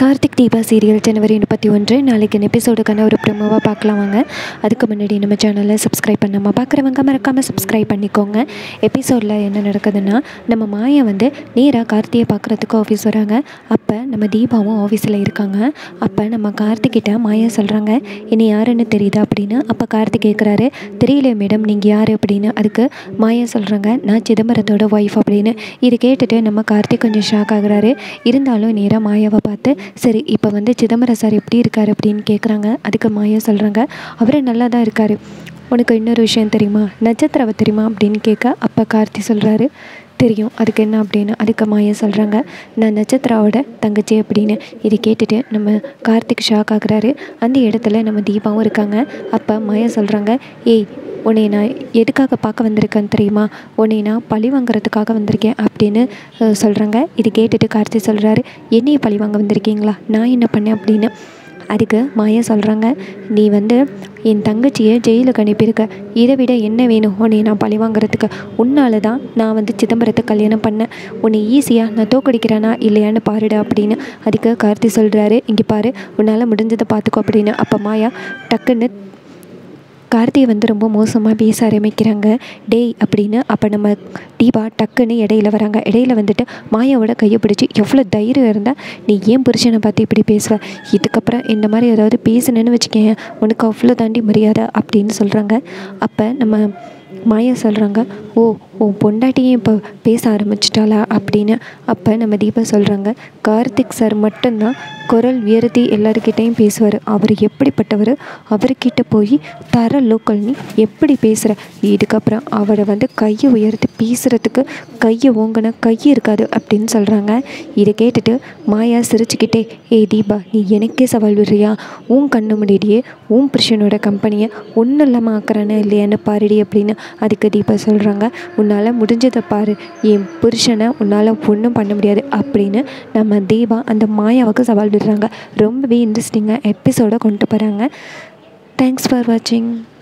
Karthik Deepa serial ஜனவரி முப்பத்தி ஒன்று நாளைக்கு எபிசோடுக்கான ஒரு ப்ரோமோவாக பார்க்கலாம் வாங்க அதுக்கு முன்னாடி நம்ம சேனலை சப்ஸ்கிரைப் பண்ணாமல் பார்க்குறவங்க மறக்காமல் சப்ஸ்கிரைப் பண்ணிக்கோங்க எபிசோடில் என்ன நடக்குதுன்னா நம்ம மாயா வந்து நேராக கார்த்தியை பார்க்குறதுக்கு ஆஃபீஸ் வராங்க அப்போ நம்ம தீபாவும் ஆஃபீஸில் இருக்காங்க அப்போ நம்ம கார்த்திக்கிட்ட மாயா சொல்கிறாங்க இனி யாருன்னு தெரியுதா அப்படின்னு அப்போ கார்த்திக் கேட்குறாரு தெரியல மேடம் நீங்கள் யார் அப்படின்னு அதுக்கு மாயா சொல்கிறாங்க நான் சிதம்பரத்தோட ஒய்ஃப் அப்படின்னு இது கேட்டுட்டு நம்ம கார்த்திக் கொஞ்சம் ஷாக் ஆகுறாரு இருந்தாலும் நேராக மாயாவை பார்த்து சரி இப்போ வந்து சிதம்பரம் சார் எப்படி இருக்கார் அப்படின்னு கேட்குறாங்க அதுக்கு மாயா சொல்கிறாங்க அவர் நல்லா தான் இருக்கார் உனக்கு இன்னொரு விஷயம் தெரியுமா நட்சத்திரவை தெரியுமா அப்படின்னு கேட்க அப்போ கார்த்தி சொல்கிறாரு தெரியும் அதுக்கு என்ன அப்படின்னு அதுக்கு மாயா சொல்கிறாங்க நான் நட்சத்திராவோட தங்கச்சி அப்படின்னு இதை கேட்டுட்டு நம்ம கார்த்திக் ஷாக் ஆகுறாரு அந்த இடத்துல நம்ம தீபாவும் இருக்காங்க அப்போ மாயா சொல்கிறாங்க ஏய் உன்னை நான் எதுக்காக பார்க்க வந்திருக்கேன்னு தெரியுமா உன்னை நான் பழி வாங்குறதுக்காக வந்திருக்கேன் அப்படின்னு சொல்கிறாங்க இது கேட்டுட்டு கார்த்தி சொல்கிறாரு என்னையை பழி வாங்க வந்திருக்கீங்களா நான் என்ன பண்ணேன் அப்படின்னு அதுக்கு மாயா சொல்கிறாங்க நீ வந்து என் தங்கச்சியை ஜெயிலுக்கு அனுப்பியிருக்க இதை விட என்ன வேணும் உன்னை நான் பழி வாங்குறதுக்கு உன்னால தான் நான் வந்து சிதம்பரத்தை கல்யாணம் பண்ணேன் உன்னை ஈஸியாக நான் தோக்கடிக்கிறேனா இல்லையான்னு பாருடா அப்படின்னு அதுக்கு கார்த்தி சொல்கிறாரு இங்கே பாரு உன்னால் முடிஞ்சதை பார்த்துக்கோ அப்படின்னு அப்போ மாயா டக்குன்னு கார்த்தியை வந்து ரொம்ப மோசமாக பேச ஆரம்பிக்கிறாங்க டேய் அப்படின்னு அப்போ நம்ம தீபா டக்குன்னு இடையில வராங்க இடையில வந்துட்டு மாயாவோட கையை பிடிச்சி எவ்வளோ தைரியம் இருந்தால் நீ ஏன் புருஷனை பார்த்து இப்படி பேசுவ இதுக்கப்புறம் இந்த மாதிரி ஏதாவது பேசுனேன்னு வச்சுக்கேன் உனக்கு அவ்வளோ தாண்டி மரியாதை அப்படின்னு சொல்கிறாங்க அப்போ நம்ம மாயா சொல்கிறாங்க ஓ உன் பொண்டாட்டியும் இப்போ பேச ஆரம்பிச்சிட்டாளா அப்படின்னு அப்போ நம்ம தீபா சொல்கிறாங்க கார்த்திக் சார் மட்டும்தான் குரல் உயர்த்தி எல்லாருக்கிட்டேயும் பேசுவார் அவர் எப்படிப்பட்டவர் அவர்கிட்ட போய் தர லோக்கல் நீ எப்படி பேசுகிற இதுக்கப்புறம் அவரை வந்து கையை உயர்த்தி பேசுகிறதுக்கு கையை ஓங்கின கை இருக்காது அப்படின்னு சொல்கிறாங்க இதை கேட்டுட்டு மாயா சிரிச்சுக்கிட்டே ஏய் தீபா நீ எனக்கே சவால் விடுறியா உன் கண்ணு முன்னாடியே உன் புருஷனோட கம்பெனியை ஒன்றும் இல்லாமல் ஆக்குறானே இல்லையான்னு பாருடி அப்படின்னு அதுக்கு தீபா சொல்கிறாங்க உன்னால் முடிஞ்சதை பாரு என் புருஷனை உன்னால் ஒன்றும் பண்ண முடியாது அப்படின்னு நம்ம தீபா அந்த மாயாவுக்கு சவால் விடுறாங்க ரொம்பவே இன்ட்ரெஸ்டிங்காக எபிசோடை கொண்டு போகிறாங்க தேங்க்ஸ் ஃபார் வாட்சிங்